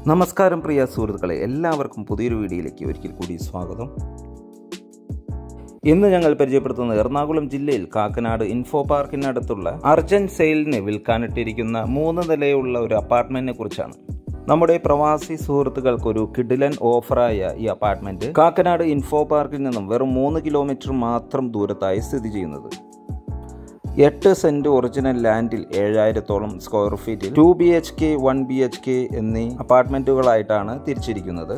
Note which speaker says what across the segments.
Speaker 1: നമസ്കാരം പ്രിയ സുഹൃത്തുക്കളെ എല്ലാവർക്കും പുതിയൊരു വീഡിയോയിലേക്ക് ഒരിക്കൽ കൂടി സ്വാഗതം ഇന്ന് ഞങ്ങൾ പരിചയപ്പെടുത്തുന്നത് എറണാകുളം ജില്ലയിൽ കാക്കനാട് ഇൻഫോ പാർക്കിനടുത്തുള്ള അർജൻ സെയിലിന് വിൽക്കാനിട്ടിരിക്കുന്ന മൂന്ന് നിലയുള്ള ഒരു അപ്പാർട്ട്മെന്റിനെ കുറിച്ചാണ് നമ്മുടെ പ്രവാസി സുഹൃത്തുക്കൾക്ക് ഒരു കിഡിലൻ ഓഫറായ ഈ അപ്പാർട്ട്മെന്റ് കാക്കനാട് ഇൻഫോ പാർക്കിൽ നിന്നും വെറും മൂന്ന് കിലോമീറ്റർ മാത്രം ദൂരത്തായി സ്ഥിതി ചെയ്യുന്നത് എട്ട് സെന്റ് ഒറിജിനൽ ലാൻഡിൽ ഏഴായിരത്തോളം സ്ക്വയർ ഫീറ്റിൽ two B H K one B H K എന്നീ അപ്പാർട്ട്മെന്റുകളായിട്ടാണ് തിരിച്ചിരിക്കുന്നത്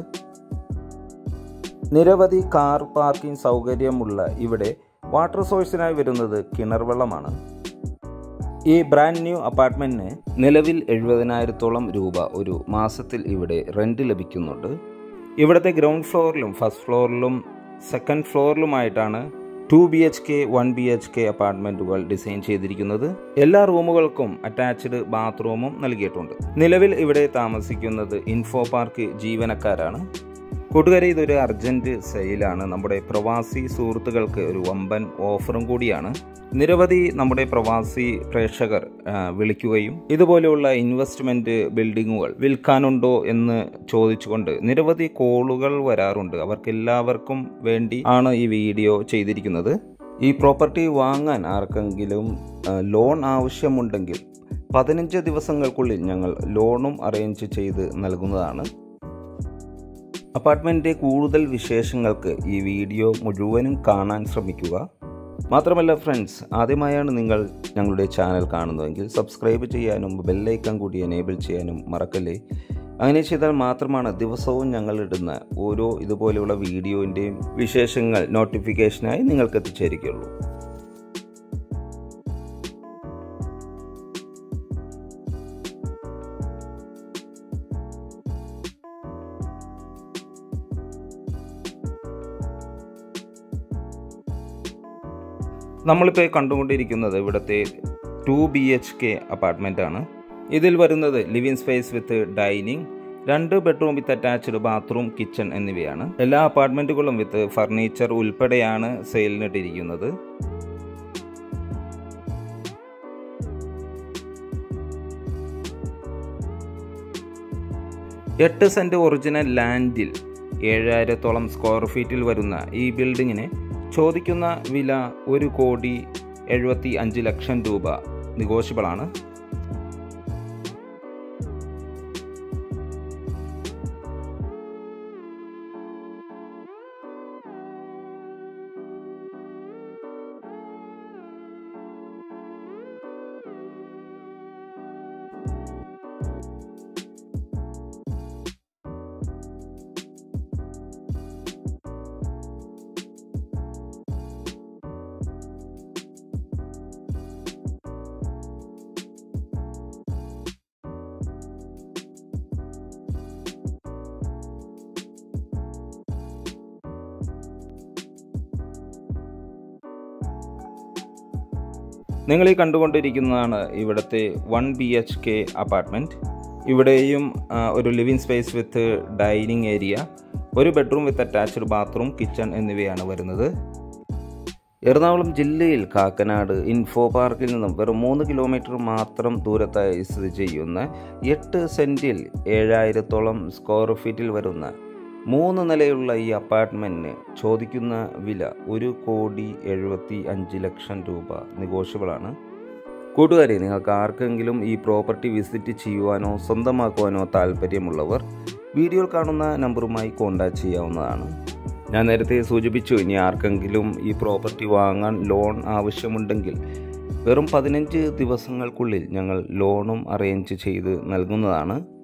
Speaker 1: നിരവധി കാർ പാർക്കിംഗ് സൗകര്യമുള്ള ഇവിടെ വാട്ടർ സോഴ്സിനായി വരുന്നത് കിണർ വെള്ളമാണ് ഈ ബ്രാൻഡ് ന്യൂ അപ്പാർട്ട്മെന്റിന് നിലവിൽ എഴുപതിനായിരത്തോളം രൂപ ഒരു മാസത്തിൽ ഇവിടെ റെന്റ് ലഭിക്കുന്നുണ്ട് ഇവിടുത്തെ ഗ്രൗണ്ട് ഫ്ലോറിലും ഫസ്റ്റ് ഫ്ലോറിലും സെക്കൻഡ് ഫ്ലോറിലുമായിട്ടാണ് two B H K one B H K അപ്പാർട്ട്മെന്റുകൾ ഡിസൈൻ ചെയ്തിരിക്കുന്നത് എല്ലാ റൂമുകൾക്കും അറ്റാച്ച്ഡ് ബാത്റൂമും നൽകിയിട്ടുണ്ട് നിലവിൽ ഇവിടെ താമസിക്കുന്നത് ഇൻഫോ പാർക്ക് ജീവനക്കാരാണ് കൂട്ടുകാരെ ഇതൊരു അർജന്റ് സെയിലാണ് നമ്മുടെ പ്രവാസി സുഹൃത്തുക്കൾക്ക് ഒരു വമ്പൻ ഓഫറും കൂടിയാണ് നിരവധി നമ്മുടെ പ്രവാസി പ്രേക്ഷകർ ആ, വിളിക്കുകയും ഇതുപോലെയുള്ള ഇൻവെസ്റ്റ്മെന്റ് ബിൽഡിങ്ങുകൾ വിൽക്കാനുണ്ടോ എന്ന് ചോദിച്ചുകൊണ്ട് നിരവധി കോളുകൾ വരാറുണ്ട് അവർക്കെല്ലാവർക്കും വേണ്ടി ആണ് ഈ വീഡിയോ ചെയ്തിരിക്കുന്നത് ഈ പ്രോപ്പർട്ടി വാങ്ങാൻ ആർക്കെങ്കിലും ആ, ലോൺ ആവശ്യമുണ്ടെങ്കിൽ പതിനഞ്ച് ദിവസങ്ങൾക്കുള്ളിൽ ഞങ്ങൾ ലോണും അറേഞ്ച് ചെയ്ത് നൽകുന്നതാണ് അപ്പാർട്ട്മെൻറ്റിൻ്റെ കൂടുതൽ വിശേഷങ്ങൾക്ക് ഈ വീഡിയോ മുഴുവനും കാണാൻ ശ്രമിക്കുക മാത്രമല്ല ഫ്രണ്ട്സ് ആദ്യമായാണ് നിങ്ങൾ ഞങ്ങളുടെ ചാനൽ കാണുന്നതെങ്കിൽ സബ്സ്ക്രൈബ് ചെയ്യാനും ബെല്ലൈക്കൺ കൂടി എനേബിൾ ചെയ്യാനും മറക്കല്ലേ അങ്ങനെ ചെയ്താൽ മാത്രമാണ് ദിവസവും ഞങ്ങൾ ഇടുന്ന ഓരോ ഇതുപോലെയുള്ള വീഡിയോൻ്റെയും വിശേഷങ്ങൾ നോട്ടിഫിക്കേഷനായി നിങ്ങൾക്ക് എത്തിച്ചേരുകയുള്ളൂ നമ്മളിപ്പോൾ കണ്ടുകൊണ്ടിരിക്കുന്നത് ഇവിടുത്തെ two B H K apartment ആണ് ഇതിൽ വരുന്നത് ലിവിംഗ് സ്പേസ് വിത്ത് ഡൈനിങ് രണ്ട് bedroom with attached bathroom kitchen എന്നിവയാണ് എല്ലാ അപ്പാർട്ട്മെൻറ്റുകളും വിത്ത് ഫർണിച്ചർ ഉൾപ്പെടെയാണ് സെയിലിനിട്ടിരിക്കുന്നത് എട്ട് സെന്റ് ഒറിജിനൽ ലാൻഡിൽ ഏഴായിരത്തോളം സ്ക്വയർ ഫീറ്റിൽ വരുന്ന ഈ ബിൽഡിങ്ങിന് ചോദിക്കുന്ന വില ഒരു കോടി എഴുപത്തി അഞ്ച് ലക്ഷം രൂപ നിഗോഷ്യബിളാണ് നിങ്ങൾ ഈ കണ്ടുകൊണ്ടിരിക്കുന്നതാണ് ഇവിടുത്തെ one B H K apartment ഇവിടെയും ആ, ഒരു living space with dining area ഒരു bedroom with attached bathroom kitchen എന്നിവയാണ് വരുന്നത് എറണാകുളം ജില്ലയിൽ കാക്കനാട് ഇൻഫോ പാർക്കിൽ നിന്നും വെറും മൂന്ന് കിലോമീറ്റർ മാത്രം ദൂരത്തായി സ്ഥിതി ചെയ്യുന്ന എട്ട് സെൻറ്റിൽ ഏഴായിരത്തോളം സ്ക്വയർ ഫീറ്റിൽ വരുന്ന മൂന്ന് നിലയുള്ള ഈ അപ്പാർട്ട്മെൻറ്റിന് ചോദിക്കുന്ന വില ഒരു കോടി എഴുപത്തി അഞ്ച് ലക്ഷം രൂപ നെഗോഷ്യബിളാണ് കൂട്ടുകാരെ നിങ്ങൾക്ക് ആർക്കെങ്കിലും ഈ പ്രോപ്പർട്ടി വിസിറ്റ് ചെയ്യുവാനോ സ്വന്തമാക്കുവാനോ താല്പര്യമുള്ളവർ വീഡിയോയിൽ കാണുന്ന നമ്പറുമായി കോൺടാക്റ്റ് ചെയ്യാവുന്നതാണ് ഞാൻ നേരത്തെ സൂചിപ്പിച്ചു ഇനി ആർക്കെങ്കിലും ഈ പ്രോപ്പർട്ടി വാങ്ങാൻ ലോൺ ആവശ്യമുണ്ടെങ്കിൽ വെറും പതിനഞ്ച് ദിവസങ്ങൾക്കുള്ളിൽ ഞങ്ങൾ ലോണും അറേഞ്ച് ചെയ്ത് നൽകുന്നതാണ്